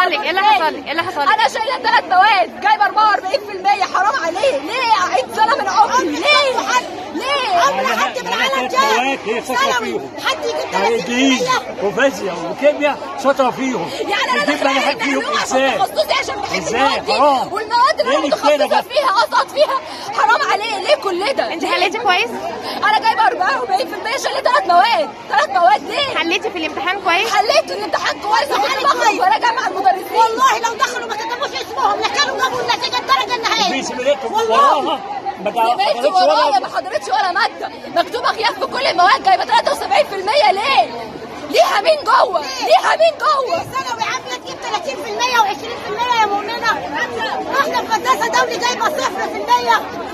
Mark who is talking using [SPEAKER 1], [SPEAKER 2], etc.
[SPEAKER 1] حصل لك ايه اللي حصل لك ايه اللي حصل لك
[SPEAKER 2] انا شايله ثلاث مواد جايبه 44% حرام عليه ليه اعيد سنه من عمري ليه ليه
[SPEAKER 3] عمر حد من العالم جاب
[SPEAKER 4] هي شاطره
[SPEAKER 3] ثانوي
[SPEAKER 4] فيهم
[SPEAKER 3] حد يجيب
[SPEAKER 4] انجليزي
[SPEAKER 3] 30%
[SPEAKER 4] وفيزياء وكيمياء شاطره فيهم
[SPEAKER 2] يعني انا
[SPEAKER 4] بتجيب
[SPEAKER 2] داخله
[SPEAKER 4] مناهج
[SPEAKER 2] علم
[SPEAKER 4] فيهم
[SPEAKER 2] علوم عشان
[SPEAKER 4] ازاي
[SPEAKER 2] تخصصي عشان بحب
[SPEAKER 4] إزاي؟
[SPEAKER 2] المواد دي
[SPEAKER 4] حرام.
[SPEAKER 2] والمواد اللي
[SPEAKER 4] إيه
[SPEAKER 2] انا
[SPEAKER 4] اللي كده
[SPEAKER 2] متخصصه
[SPEAKER 4] بس؟
[SPEAKER 2] فيها اسقط فيها حرام عليه ليه كل ده
[SPEAKER 1] انت حليتي كويس
[SPEAKER 2] انا جايبه 44% شايله ثلاث مواد ثلاث مواد ليه
[SPEAKER 1] حليتي في الامتحان كويس
[SPEAKER 2] حليت الامتحان كويس وكنت
[SPEAKER 3] يعني
[SPEAKER 2] بخرج
[SPEAKER 3] كويس.
[SPEAKER 2] وراجع مع المدرسين
[SPEAKER 3] والله لو دخلوا ما كتبوش اسمهم لكانوا جابوا النتيجه الدرجه النهائيه
[SPEAKER 4] في سميرتهم
[SPEAKER 3] والله
[SPEAKER 4] وراها ما
[SPEAKER 2] يا بنتي
[SPEAKER 4] حضرتش
[SPEAKER 2] ورايا
[SPEAKER 4] ولا
[SPEAKER 2] ما حضرتش ولا ماده مكتوبه غياب في كل المواد جايبه 73% ليه؟ ليها مين جوه؟ ليها مين جوه؟
[SPEAKER 3] في ثانوي عامله تجيب 30% و20% يا مؤمنه احنا في مدرسه دولي جايبه 0%